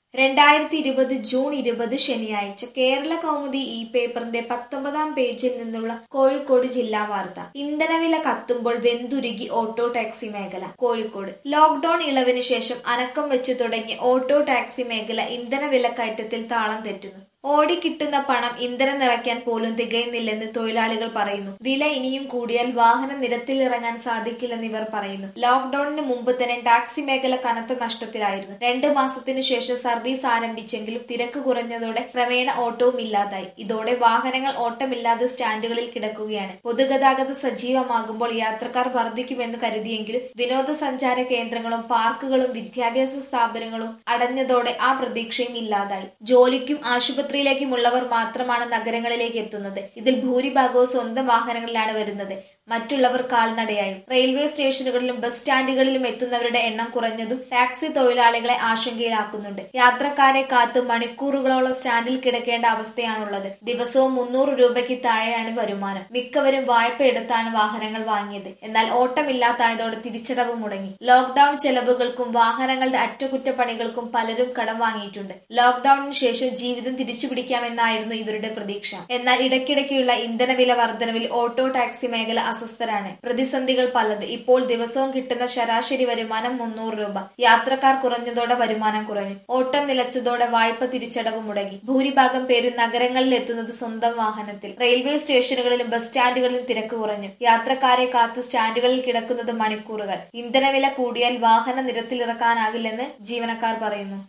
രണ്ടായിരത്തി ഇരുപത് ജൂൺ ഇരുപത് ശനിയാഴ്ച കേരള കൗമുദി ഈ പേപ്പറിന്റെ പത്തൊമ്പതാം പേജിൽ നിന്നുള്ള കോഴിക്കോട് ജില്ലാ വാർത്ത ഇന്ധനവില കത്തുമ്പോൾ വെന്തുരുകി ഓട്ടോ ടാക്സി മേഖല കോഴിക്കോട് ലോക്ഡൌൺ ഇളവിന് ശേഷം അനക്കം വെച്ചു തുടങ്ങിയ ഓട്ടോ ടാക്സി മേഖല ഇന്ധനവില കയറ്റത്തിൽ താളം തെറ്റുന്നു ഓടിക്കിട്ടുന്ന പണം ഇന്ധനം നിറയ്ക്കാൻ പോലും തികയുന്നില്ലെന്ന് തൊഴിലാളികൾ പറയുന്നു വില ഇനിയും കൂടിയാൽ വാഹനം നിരത്തിലിറങ്ങാൻ സാധിക്കില്ലെന്ന് ഇവർ പറയുന്നു ലോക്ഡൌണിന് മുമ്പ് തന്നെ ടാക്സി മേഖല കനത്ത നഷ്ടത്തിലായിരുന്നു രണ്ടു മാസത്തിനു ശേഷം സർവീസ് ആരംഭിച്ചെങ്കിലും തിരക്ക് കുറഞ്ഞതോടെ ക്രമേണ ഓട്ടവും ഇല്ലാതായി ഇതോടെ വാഹനങ്ങൾ ഓട്ടമില്ലാതെ സ്റ്റാൻഡുകളിൽ കിടക്കുകയാണ് പൊതുഗതാഗതം സജീവമാകുമ്പോൾ യാത്രക്കാർ വർദ്ധിക്കുമെന്ന് കരുതിയെങ്കിലും വിനോദസഞ്ചാര കേന്ദ്രങ്ങളും പാർക്കുകളും വിദ്യാഭ്യാസ സ്ഥാപനങ്ങളും അടഞ്ഞതോടെ ആ പ്രതീക്ഷയും ഇല്ലാതായി ജോലിക്കും ആശുപത്രിയിലേക്കുമുള്ളവർ മാത്രമാണ് നഗരങ്ങളിലേക്ക് എത്തുന്നത് ഇതിൽ ഭൂരിഭാഗവും സ്വന്തം വാഹനങ്ങളിലാണ് വരുന്നത് മറ്റുള്ളവർ കാൽനടയായും റെയിൽവേ സ്റ്റേഷനുകളിലും ബസ് സ്റ്റാൻഡുകളിലും എത്തുന്നവരുടെ എണ്ണം കുറഞ്ഞതും ടാക്സി തൊഴിലാളികളെ ആശങ്കയിലാക്കുന്നുണ്ട് യാത്രക്കാരെ കാത്ത് മണിക്കൂറുകളോളം സ്റ്റാൻഡിൽ കിടക്കേണ്ട അവസ്ഥയാണുള്ളത് ദിവസവും മുന്നൂറ് രൂപയ്ക്ക് താഴെയാണ് വരുമാനം മിക്കവരും വായ്പ എടുത്താണ് വാഹനങ്ങൾ വാങ്ങിയത് എന്നാൽ ഓട്ടമില്ലാത്തായതോടെ തിരിച്ചടവ് മുടങ്ങി ലോക്ഡൌൺ ചെലവുകൾക്കും വാഹനങ്ങളുടെ അറ്റകുറ്റപ്പണികൾക്കും പലരും കടം വാങ്ങിയിട്ടുണ്ട് ലോക്ഡൌണിന് ശേഷം ജീവിതം തിരിച്ചുപിടിക്കാമെന്നായിരുന്നു ഇവരുടെ പ്രതീക്ഷ എന്നാൽ ഇടയ്ക്കിടയ്ക്കുള്ള ഇന്ധനവില വർധനവിൽ ഓട്ടോ ടാക്സി മേഖല അസ്വസ്ഥരാണ് പ്രതിസന്ധികൾ പലത് ഇപ്പോൾ ദിവസവും കിട്ടുന്ന ശരാശരി വരുമാനം മുന്നൂറ് രൂപ യാത്രക്കാർ കുറഞ്ഞതോടെ വരുമാനം കുറഞ്ഞു ഓട്ടം നിലച്ചതോടെ വായ്പ തിരിച്ചടവ് മുടങ്ങി ഭൂരിഭാഗം പേരും നഗരങ്ങളിൽ എത്തുന്നത് സ്വന്തം വാഹനത്തിൽ റെയിൽവേ സ്റ്റേഷനുകളിലും ബസ് സ്റ്റാൻഡുകളിലും തിരക്ക് കുറഞ്ഞു യാത്രക്കാരെ കാത്ത് സ്റ്റാൻഡുകളിൽ കിടക്കുന്നത് മണിക്കൂറുകൾ ഇന്ധനവില കൂടിയാൽ വാഹനം നിരത്തിലിറക്കാനാകില്ലെന്ന് ജീവനക്കാർ പറയുന്നു